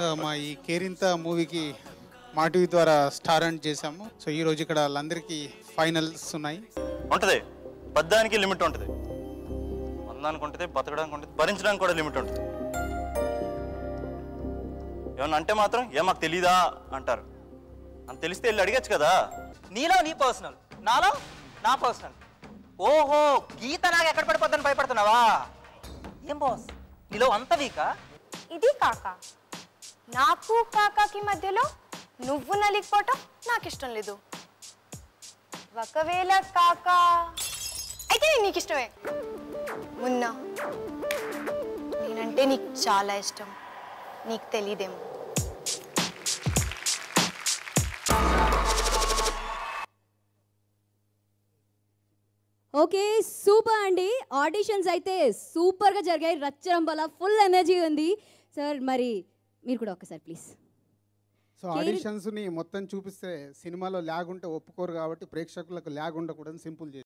మా ఈ కేరింత మూవీకి మా టీవీ ద్వారా స్టార్ అండ్ చేశాము సో ఈ రోజు ఇక్కడ వాళ్ళందరికీ ఫైనల్స్ ఉన్నాయి ఉంటుంది పద్దానికి లిమిట్ ఉంటుంది అందానికి ఉంటుంది బతకడానికి ఉంటుంది భరించడానికి కూడా లిమిట్ ఉంటుంది ఏమన్నా అంటే మాత్రం ఏ మాకు తెలీదా అంటారు అంత తెలిస్తే వెళ్ళి అడిగచ్చు కదా నీలో నీ పర్సనల్ నాలో నా పర్సనల్ ఓహో గీత నాకు ఎక్కడ పడిపోద్దని భయపడుతున్నావా ఏం బాస్ నీలో అంత వీకా ఇది కాక నాకు కాకాకి మధ్యలో నువ్వు నలిగిపోవటం నాకు ఇష్టం లేదు ఒకవేళ కాక అయితే నేను నీకు ఇష్టమే మున్నా నేనంటే నీకు చాలా ఇష్టం నీకు తెలియదేమో ఓకే సూపర్ అండి ఆడిషన్స్ అయితే సూపర్గా జరిగాయి రచ్చడం వల్ల ఫుల్ ఎనర్జీ ఉంది సార్ మరి మీరు కూడా ఒకసారి ప్లీజ్ సో ఆడిషన్స్ని మొత్తం చూపిస్తే సినిమాలో ల్యాగ్ ఉంటే ఒప్పుకోరు కాబట్టి ప్రేక్షకులకు ల్యాగ్ ఉండకూడదని సింపుల్ చేసి